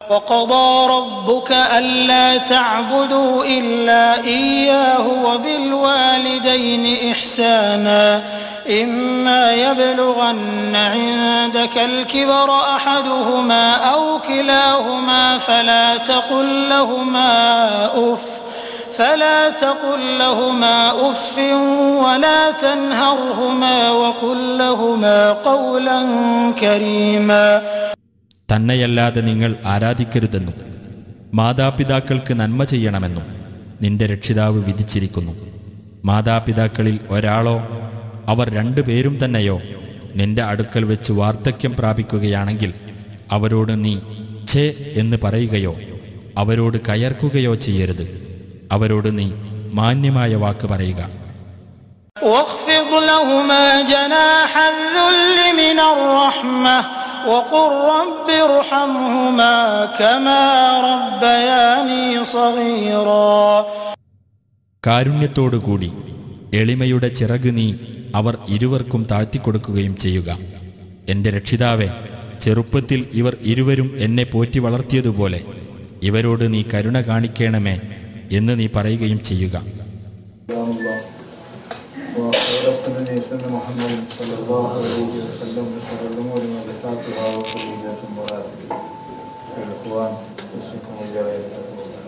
وقضى ربك ألا تعبدوا إلا إياه وبالوالدين إحسانا إما يبلغن عندك الكبر أحدهما أو كلاهما فلا تقل لهما أف فلا تقل لهما أف ولا تنهرهما وقل لهما قولا كريما തന്നെയല്ലാതെ നിങ്ങൾ ആരാധിക്കരുതെന്നും മാതാപിതാക്കൾക്ക് നന്മ ചെയ്യണമെന്നും നിന്റെ രക്ഷിതാവ് വിധിച്ചിരിക്കുന്നു മാതാപിതാക്കളിൽ ഒരാളോ അവർ രണ്ടുപേരും തന്നെയോ നിന്റെ അടുക്കൽ വെച്ച് വാർദ്ധക്യം പ്രാപിക്കുകയാണെങ്കിൽ അവരോട് നീ ഛേ എന്ന് പറയുകയോ അവരോട് കയർക്കുകയോ ചെയ്യരുത് അവരോട് നീ മാന്യമായ വാക്ക് പറയുക واخفض لهما جناح الذل من الرحمة وقل رب ارحمهما كما ربياني صغيرا കാരുണ്യത്തോടുകൂടി എളിമയുടെ ചിറക് നീ അവർ ഇരുവർക്കും താഴ്ത്തിക്കൊടുക്കുകയും ചെയ്യുക എന്റെ രക്ഷിതാവെ ചെറുപ്പത്തിൽ ഇവർ ഇരുവരും എന്നെ പോറ്റി വളർത്തിയതുപോലെ ഇവരോട് നീ കരുണ കാണിക്കണമേ എന്ന് നീ പറയുകയും ചെയ്യുക كلام الله وخير سنة سنة محمد صلى الله عليه وسلم وشر الأمور محدثاتها وكل بدعة ضلالة الإخوان أوصيكم وإياي بتقوى الله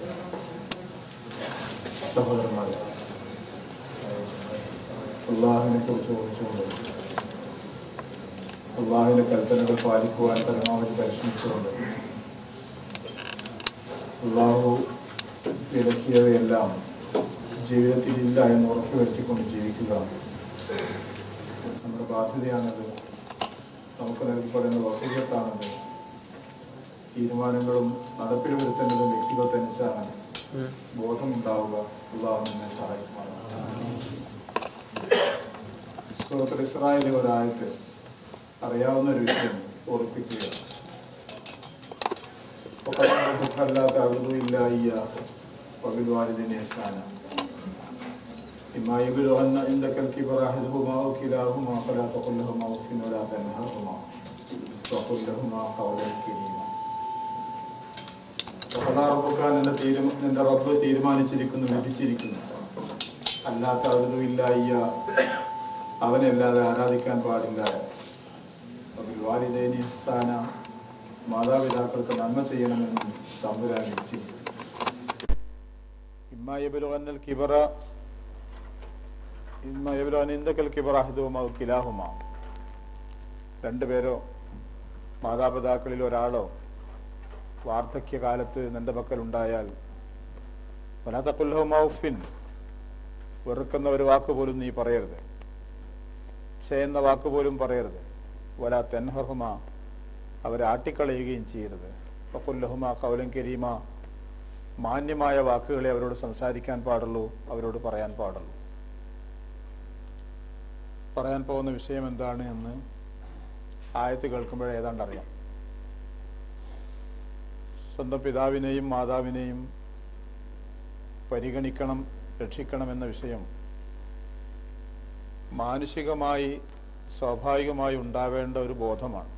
സഹോദരന്മാരെ അള്ളാഹുവിനെ കുറിച്ച് ഓർച്ചുകൊണ്ട് അള്ളാഹുവിന്റെ കൽപ്പനകൾ പാലിക്കുവാൻ പരമാവധി പരിശ്രമിച്ചുകൊണ്ട് അള്ളാഹു വിലക്കിയവയെല്ലാം ജീവിതത്തിൽ ഇല്ല എന്ന് ഉറപ്പുവരുത്തിക്കൊണ്ട് ജീവിക്കുക നമ്മുടെ ബാധ്യതയാണത് നമുക്ക് നൽകപ്പെടുന്ന വസീയത്താണത് തീരുമാനങ്ങളും നടപ്പിൽ വരുത്തേണ്ടതും വ്യക്തികൾക്കനുസരിച്ചാണ് ബോധമുണ്ടാവുക അള്ളാഹു നമ്മെ സഹായിക്കുമാണ് സുഹൃത്തുൽ ഇസ്രായേലിലെ ഒരായത്ത് അറിയാവുന്ന ഒരു വിഷയം ഓർപ്പിക്കുക ألا تعبدوا إلا إياه وبالوالدين إحسانا إما يبلغن عندك الكبر أحدهما أو كلاهما فلا تقل لهما أف ولا تنهرهما وقل لهما قولا كريما وقضى ربك നിന്റെ തീരുമ നിന്റെ റബ്ബ് തീരുമാനിച്ചിരിക്കുന്നു വിധിച്ചിരിക്കുന്നു അല്ലാത്ത ഇല്ല അയ്യ അവനല്ലാതെ ആരാധിക്കാൻ പാടില്ല വാലിദൈനി സ്ഥാന മാതാപിതാക്കൾക്ക് നന്മ ചെയ്യണമെന്നും തമ്പുരാൻ വിധിച്ചിരിക്കുന്നു إما يبلغن الكبر إما يبلغن عندك الكبر أحدهما أو كلاهما രണ്ടുപേരോ മാതാപിതാക്കളിൽ ഒരാളോ വാർദ്ധക്യകാലത്ത് നിന്റെ പക്കൽ ഉണ്ടായാൽ വനതക്കുല്ലഹുമൗഫിൻ വെറുക്കുന്ന ഒരു വാക്ക് പോലും നീ പറയരുത് ചെയ്യുന്ന വാക്ക് പോലും പറയരുത് വല തെൻഹുമ അവരെ ആട്ടിക്കളയുകയും ചെയ്യരുത് വക്കുല്ലഹുമ കൗലം കരീമ മാന്യമായ വാക്കുകളെ അവരോട് സംസാരിക്കാൻ പാടുള്ളൂ അവരോട് പറയാൻ പാടുള്ളൂ പറയാൻ പോകുന്ന വിഷയം എന്താണ് എന്ന് ആയത്ത് കേൾക്കുമ്പോഴേ ഏതാണ്ട് അറിയാം സ്വന്തം പിതാവിനെയും മാതാവിനെയും പരിഗണിക്കണം രക്ഷിക്കണം എന്ന വിഷയം മാനുഷികമായി സ്വാഭാവികമായി ഉണ്ടാവേണ്ട ഒരു ബോധമാണ്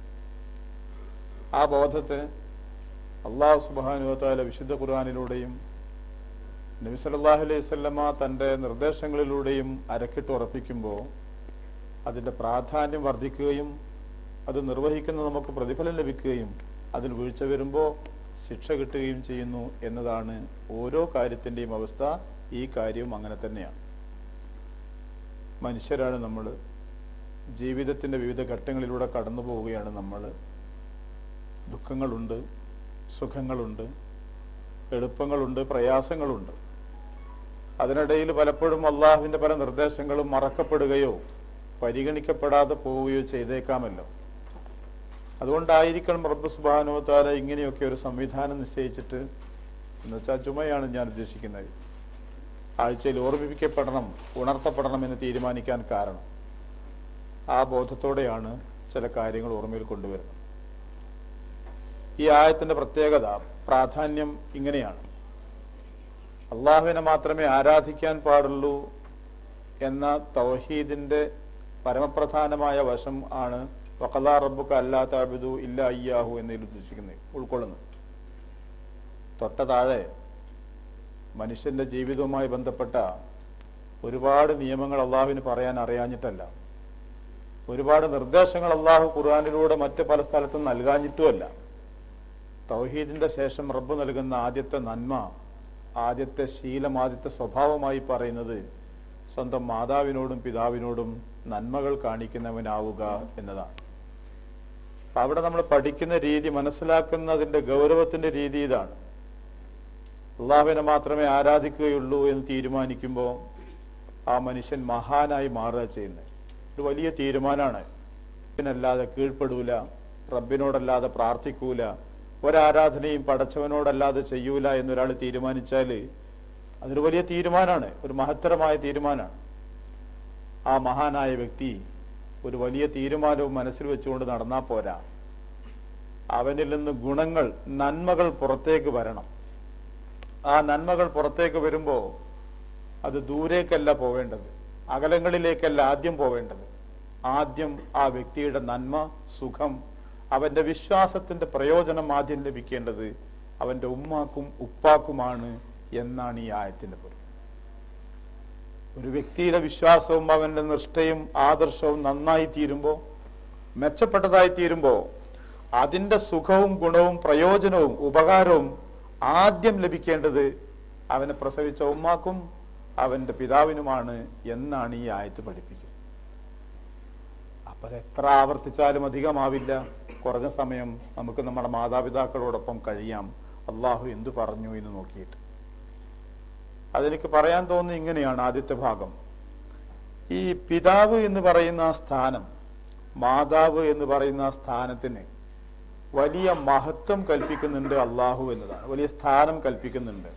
ആ ബോധത്തെ അള്ളാഹു സുബാനുവത്താല വിശുദ്ധ ഖുർആാനിലൂടെയും നബി സല്ലല്ലാഹു അലൈഹി വസല്ലമ തൻ്റെ നിർദ്ദേശങ്ങളിലൂടെയും അരക്കിട്ട് ഉറപ്പിക്കുമ്പോൾ അതിൻ്റെ പ്രാധാന്യം വർദ്ധിക്കുകയും അത് നിർവഹിക്കുന്ന നമുക്ക് പ്രതിഫലം ലഭിക്കുകയും അതിൽ വീഴ്ച വരുമ്പോൾ ശിക്ഷ കിട്ടുകയും ചെയ്യുന്നു എന്നതാണ് ഓരോ കാര്യത്തിൻ്റെയും അവസ്ഥ ഈ കാര്യവും അങ്ങനെ തന്നെയാണ് മനുഷ്യരാണ് നമ്മൾ ജീവിതത്തിൻ്റെ വിവിധ ഘട്ടങ്ങളിലൂടെ കടന്നു പോവുകയാണ് നമ്മൾ ദുഃഖങ്ങളുണ്ട് സുഖങ്ങളുണ്ട് എളുപ്പങ്ങളുണ്ട് പ്രയാസങ്ങളുണ്ട് അതിനിടയിൽ പലപ്പോഴും അള്ളാഹുവിൻ്റെ പല നിർദ്ദേശങ്ങളും മറക്കപ്പെടുകയോ പരിഗണിക്കപ്പെടാതെ പോവുകയോ ചെയ്തേക്കാമല്ലോ അതുകൊണ്ടായിരിക്കണം റബ്ബ് സുബാനോ താല ഇങ്ങനെയൊക്കെ ഒരു സംവിധാനം നിശ്ചയിച്ചിട്ട് എന്ന് വെച്ചാൽ ചുമയാണ് ഞാൻ ഉദ്ദേശിക്കുന്നത് ആഴ്ചയിൽ ഓർമ്മിപ്പിക്കപ്പെടണം ഉണർത്തപ്പെടണം എന്ന് തീരുമാനിക്കാൻ കാരണം ആ ബോധത്തോടെയാണ് ചില കാര്യങ്ങൾ ഓർമ്മയിൽ കൊണ്ടുവരുന്നത് ഈ ആയത്തിന്റെ പ്രത്യേകത പ്രാധാന്യം ഇങ്ങനെയാണ് അള്ളാഹുവിനെ മാത്രമേ ആരാധിക്കാൻ പാടുള്ളൂ എന്ന തൗഹീദിന്റെ പരമപ്രധാനമായ വശം ആണ് വക്കലാ റബ്ബുക്ക് അല്ലാ താബിദു ഇല്ല അയ്യാഹു എന്നതിൽ ഉദ്ദേശിക്കുന്നത് ഉൾക്കൊള്ളുന്നു തൊട്ട താഴെ മനുഷ്യന്റെ ജീവിതവുമായി ബന്ധപ്പെട്ട ഒരുപാട് നിയമങ്ങൾ അള്ളാഹുവിന് പറയാൻ അറിയാഞ്ഞിട്ടല്ല ഒരുപാട് നിർദ്ദേശങ്ങൾ അള്ളാഹു ഖുർആാനിലൂടെ മറ്റ് പല സ്ഥലത്തും നൽകാഞ്ഞിട്ടുമല്ല തൗഹീദിന്റെ ശേഷം റബ്ബ് നൽകുന്ന ആദ്യത്തെ നന്മ ആദ്യത്തെ ശീലം ആദ്യത്തെ സ്വഭാവമായി പറയുന്നത് സ്വന്തം മാതാവിനോടും പിതാവിനോടും നന്മകൾ കാണിക്കുന്നവനാവുക എന്നതാണ് അപ്പൊ അവിടെ നമ്മൾ പഠിക്കുന്ന രീതി മനസ്സിലാക്കുന്നതിന്റെ ഗൗരവത്തിന്റെ രീതി ഇതാണ് അള്ളാഹുവിനെ മാത്രമേ ആരാധിക്കുകയുള്ളൂ എന്ന് തീരുമാനിക്കുമ്പോൾ ആ മനുഷ്യൻ മഹാനായി മാറുക ചെയ്യുന്നത് ഒരു വലിയ തീരുമാനമാണ് പിന്നല്ലാതെ കീഴ്പ്പെടൂല റബ്ബിനോടല്ലാതെ പ്രാർത്ഥിക്കൂല ഒരാരാധനയും പടച്ചവനോടല്ലാതെ ചെയ്യൂല എന്നൊരാൾ തീരുമാനിച്ചാൽ അതൊരു വലിയ തീരുമാനമാണ് ഒരു മഹത്തരമായ തീരുമാനമാണ് ആ മഹാനായ വ്യക്തി ഒരു വലിയ തീരുമാനവും മനസ്സിൽ വെച്ചുകൊണ്ട് നടന്നാൽ പോരാ അവനിൽ നിന്ന് ഗുണങ്ങൾ നന്മകൾ പുറത്തേക്ക് വരണം ആ നന്മകൾ പുറത്തേക്ക് വരുമ്പോൾ അത് ദൂരേക്കല്ല പോവേണ്ടത് അകലങ്ങളിലേക്കല്ല ആദ്യം പോവേണ്ടത് ആദ്യം ആ വ്യക്തിയുടെ നന്മ സുഖം അവന്റെ വിശ്വാസത്തിന്റെ പ്രയോജനം ആദ്യം ലഭിക്കേണ്ടത് അവന്റെ ഉമ്മാക്കും ഉപ്പാക്കുമാണ് എന്നാണ് ഈ ആയത്തിന്റെ പൊരുൾ ഒരു വ്യക്തിയുടെ വിശ്വാസവും അവന്റെ നിഷ്ഠയും ആദർശവും നന്നായി തീരുമ്പോ മെച്ചപ്പെട്ടതായി തീരുമ്പോ അതിന്റെ സുഖവും ഗുണവും പ്രയോജനവും ഉപകാരവും ആദ്യം ലഭിക്കേണ്ടത് അവനെ പ്രസവിച്ച ഉമ്മാക്കും അവന്റെ പിതാവിനുമാണ് എന്നാണ് ഈ ആയത്ത് പഠിപ്പിക്കുന്നത് അപ്പൊ അത് എത്ര ആവർത്തിച്ചാലും അധികമാവില്ല കുറഞ്ഞ സമയം നമുക്ക് നമ്മുടെ മാതാപിതാക്കളോടൊപ്പം കഴിയാം അള്ളാഹു എന്തു പറഞ്ഞു എന്ന് നോക്കിയിട്ട് അതെനിക്ക് പറയാൻ തോന്നുന്നത് ഇങ്ങനെയാണ് ആദ്യത്തെ ഭാഗം ഈ പിതാവ് എന്ന് പറയുന്ന ആ സ്ഥാനം മാതാവ് എന്ന് പറയുന്ന ആ സ്ഥാനത്തിന് വലിയ മഹത്വം കൽപ്പിക്കുന്നുണ്ട് അള്ളാഹു എന്നതാണ് വലിയ സ്ഥാനം കൽപ്പിക്കുന്നുണ്ട്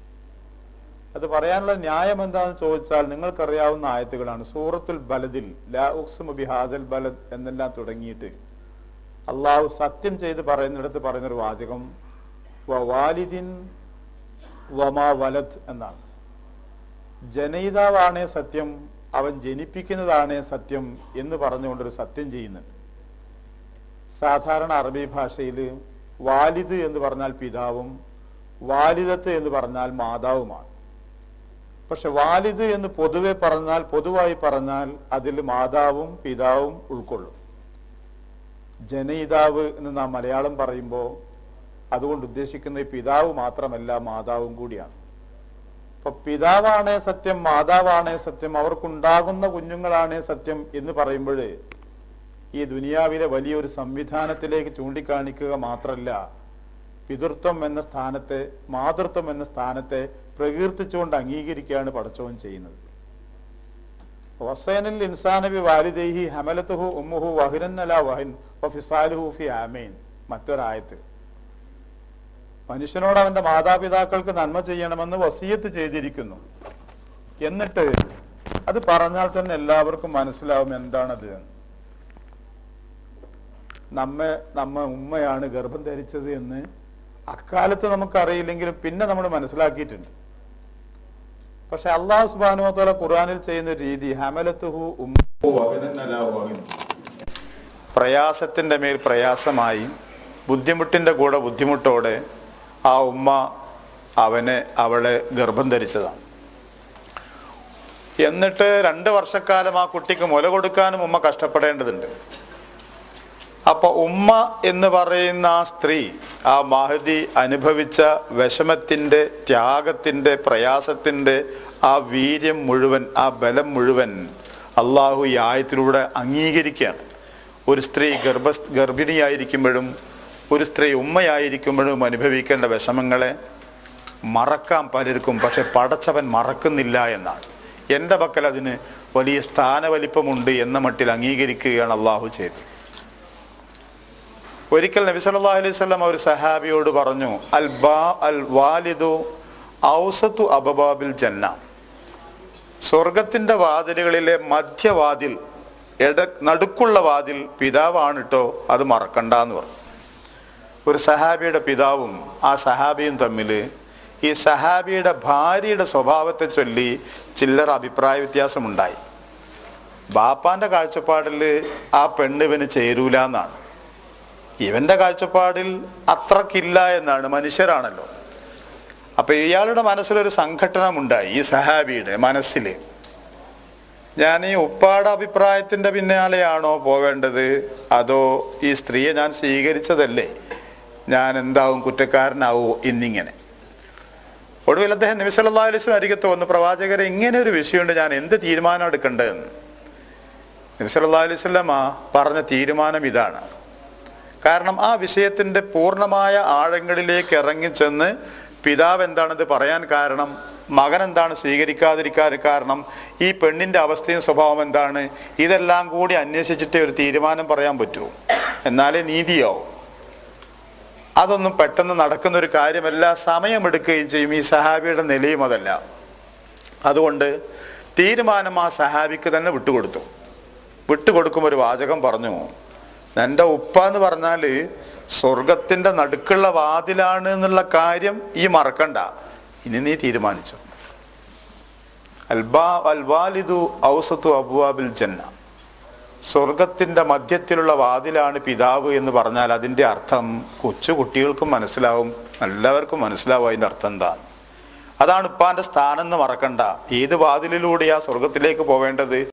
അത് പറയാനുള്ള ന്യായം എന്താണെന്ന് ചോദിച്ചാൽ നിങ്ങൾക്കറിയാവുന്ന ആയത്തുകളാണ് സൂറത്തുൽ ബലദിൽ ലാ ഉക്സുമു ബിഹാദൽ ബലദ് എന്നെല്ലാം തുടങ്ങിയിട്ട് അള്ളാഹു സത്യം ചെയ്ത് പറയുന്നിടത്ത് പറയുന്ന ഒരു വാചകം വ വാലിദിൻ വമാ വലത് എന്നാണ് ജനയിതാവാണേ സത്യം അവൻ ജനിപ്പിക്കുന്നതാണേ സത്യം എന്ന് പറഞ്ഞുകൊണ്ടൊരു സത്യം ചെയ്യുന്നുണ്ട് സാധാരണ അറബി ഭാഷയിൽ വാലിദ് എന്ന് പറഞ്ഞാൽ പിതാവും വാലിദത്ത് എന്ന് പറഞ്ഞാൽ മാതാവുമാണ് പക്ഷെ വാലിദ് എന്ന് പൊതുവെ പറഞ്ഞാൽ പൊതുവായി പറഞ്ഞാൽ അതിൽ മാതാവും പിതാവും ഉൾക്കൊള്ളും ജനയിതാവ് എന്ന് നാം മലയാളം പറയുമ്പോൾ അതുകൊണ്ട് ഉദ്ദേശിക്കുന്ന ഈ പിതാവ് മാത്രമല്ല മാതാവും കൂടിയാണ് അപ്പൊ പിതാവാണേ സത്യം മാതാവാണേ സത്യം അവർക്കുണ്ടാകുന്ന കുഞ്ഞുങ്ങളാണേ സത്യം എന്ന് പറയുമ്പോൾ ഈ ദുനിയാവിലെ വലിയൊരു സംവിധാനത്തിലേക്ക് ചൂണ്ടിക്കാണിക്കുക മാത്രമല്ല പിതൃത്വം എന്ന സ്ഥാനത്തെ മാതൃത്വം എന്ന സ്ഥാനത്തെ പ്രകീർത്തിച്ചുകൊണ്ട് അംഗീകരിക്കുകയാണ് പടച്ചവൻ ചെയ്യുന്നത് വസൈനിൽ ഇൻസാനബി വാലിദേഹി ഹമലത്തുഹു ഉമ്മുഹു വഹിരൻ അല വഹിൻ ഫിസാലുഹു ഫി ആമീൻ മറ്റൊരായത്ത് മനുഷ്യനോട് അവന്റെ മാതാപിതാക്കൾക്ക് നന്മ ചെയ്യണമെന്ന് വസീയത്ത് ചെയ്തിരിക്കുന്നു എന്നിട്ട് അത് പറഞ്ഞാൽ തന്നെ എല്ലാവർക്കും മനസ്സിലാവും എന്താണത് എന്ന്. നമ്മെ നമ്മ ഉമ്മയാണ് ഗർഭം ധരിച്ചത് എന്ന് അക്കാലത്ത് നമുക്കറിയില്ലെങ്കിലും പിന്നെ നമ്മൾ മനസ്സിലാക്കിയിട്ടുണ്ട് പക്ഷെ അള്ളാഹു സുബാനുമത്തോല ഖുർആനിൽ ചെയ്യുന്ന ഒരു രീതി ഹമലത്തുഹു ഉമ്മു വഹനൻ അലാ വഹൻ. പ്രയാസത്തിന്റെ മേൽ പ്രയാസമായി ബുദ്ധിമുട്ടിന്റെ കൂടെ ബുദ്ധിമുട്ടോടെ ആ ഉമ്മ അവനെ അവളെ ഗർഭം ധരിച്ചതാണ് എന്നിട്ട് രണ്ട് വർഷക്കാലം ആ കുട്ടിക്ക് മുല കൊടുക്കാനും ഉമ്മ കഷ്ടപ്പെടേണ്ടതുണ്ട് അപ്പൊ ഉമ്മ എന്ന് പറയുന്ന ആ സ്ത്രീ ആ മഹതി അനുഭവിച്ച വിഷമത്തിൻ്റെ ത്യാഗത്തിൻ്റെ പ്രയാസത്തിൻ്റെ ആ വീര്യം മുഴുവൻ ആ ബലം മുഴുവൻ അള്ളാഹു ഈ ആയത്തിലൂടെ അംഗീകരിക്കുകയാണ് ഒരു സ്ത്രീ ഗർഭ ഗർഭിണിയായിരിക്കുമ്പോഴും ഒരു സ്ത്രീ ഉമ്മയായിരിക്കുമ്പോഴും അനുഭവിക്കേണ്ട വിഷമങ്ങളെ മറക്കാൻ പലർക്കും പക്ഷെ പടച്ചവൻ മറക്കുന്നില്ല എന്നാണ് എൻ്റെ പക്കൽ അതിന് വലിയ സ്ഥാനവലിപ്പമുണ്ട് എന്ന മട്ടിൽ അംഗീകരിക്കുകയാണ് അള്ളാഹു ചെയ്തത് ഒരിക്കൽ നബി സല്ലല്ലാഹു അലൈഹി വസല്ലം ഒരു സഹാബിയോട് പറഞ്ഞു അൽ ബാ അൽ വാലിദു ഔസത്തു അബബാബിൽ ജന്ന സ്വർഗത്തിന്റെ വാതിലുകളിലെ മധ്യവാതിൽ എട നടുക്കുള്ള വാതിൽ പിതാവാണ് കേട്ടോ അത് മറക്കണ്ട എന്ന് പറഞ്ഞു ഒരു സഹാബിയുടെ പിതാവും ആ സഹാബിയും തമ്മിൽ ഈ സഹാബിയുടെ ഭാര്യയുടെ സ്വഭാവത്തെ ചൊല്ലി ചില്ലറ അഭിപ്രായ വ്യത്യാസമുണ്ടായി ബാപ്പാന്റെ കാഴ്ചപ്പാടിൽ ആ പെണ്ണ് ഇവന് ചേരൂല എന്നാണ് ഇവന്റെ കാഴ്ചപ്പാടിൽ അത്രക്കില്ല എന്നാണ് മനുഷ്യരാണല്ലോ അപ്പൊ ഇയാളുടെ മനസ്സിലൊരു സംഘട്ടനമുണ്ടായി ഈ സഹാബിയുടെ മനസ്സിൽ ഞാൻ ഈ ഉപ്പാടെ അഭിപ്രായത്തിന്റെ പിന്നാലെയാണോ പോവേണ്ടത് അതോ ഈ സ്ത്രീയെ ഞാൻ സ്വീകരിച്ചതല്ലേ ഞാൻ എന്താവും കുറ്റക്കാരനാവോ എന്നിങ്ങനെ ഒടുവിൽ അദ്ദേഹം നബിസല്ലാ അലൈസ്ലം അരികത്ത് വന്ന് പ്രവാചകരെ ഇങ്ങനെ ഒരു വിഷയമുണ്ട് ഞാൻ എന്ത് തീരുമാനം എടുക്കേണ്ടതെന്ന് നബിസല്ലാ അലൈഹി സ്വലമ പറഞ്ഞ തീരുമാനം ഇതാണ് കാരണം ആ വിഷയത്തിന്റെ പൂർണ്ണമായ ആഴങ്ങളിലേക്ക് ഇറങ്ങിച്ചെന്ന് പിതാവ് എന്താണിത് പറയാൻ കാരണം മകൻ എന്താണ് സ്വീകരിക്കാതിരിക്കാൻ കാരണം ഈ പെണ്ണിന്റെ അവസ്ഥയും സ്വഭാവം എന്താണ് ഇതെല്ലാം കൂടി അന്വേഷിച്ചിട്ടേ ഒരു തീരുമാനം പറയാൻ പറ്റൂ എന്നാലേ നീതിയാവും അതൊന്നും പെട്ടെന്ന് നടക്കുന്ന ഒരു കാര്യമല്ല സമയമെടുക്കുകയും ചെയ്യും ഈ സഹാബിയുടെ നിലയും അതല്ല അതുകൊണ്ട് തീരുമാനം ആ സഹാബിക്ക് തന്നെ വിട്ടുകൊടുത്തു വിട്ടുകൊടുക്കുമ്പോൾ ഒരു വാചകം പറഞ്ഞു എൻ്റെ ഉപ്പ എന്ന് പറഞ്ഞാൽ സ്വർഗത്തിൻ്റെ നടുക്കുള്ള വാതിലാണ് എന്നുള്ള കാര്യം ഈ മറക്കണ്ട ഇനി നീ തീരുമാനിച്ചു അൽബാ അൽവാലിദു ഔസത്തു അബുവാബിൽ ജന്ന സ്വർഗത്തിൻ്റെ മധ്യത്തിലുള്ള വാതിലാണ് പിതാവ് എന്ന് പറഞ്ഞാൽ അതിൻ്റെ അർത്ഥം കൊച്ചു കുട്ടികൾക്കും മനസ്സിലാവും എല്ലാവർക്കും മനസ്സിലാവും അതിൻ്റെ അർത്ഥം എന്താ അതാണ് ഉപ്പാന്റെ സ്ഥാനം എന്ന് മറക്കണ്ട ഏത് വാതിലിലൂടെയാ സ്വർഗത്തിലേക്ക് പോവേണ്ടത്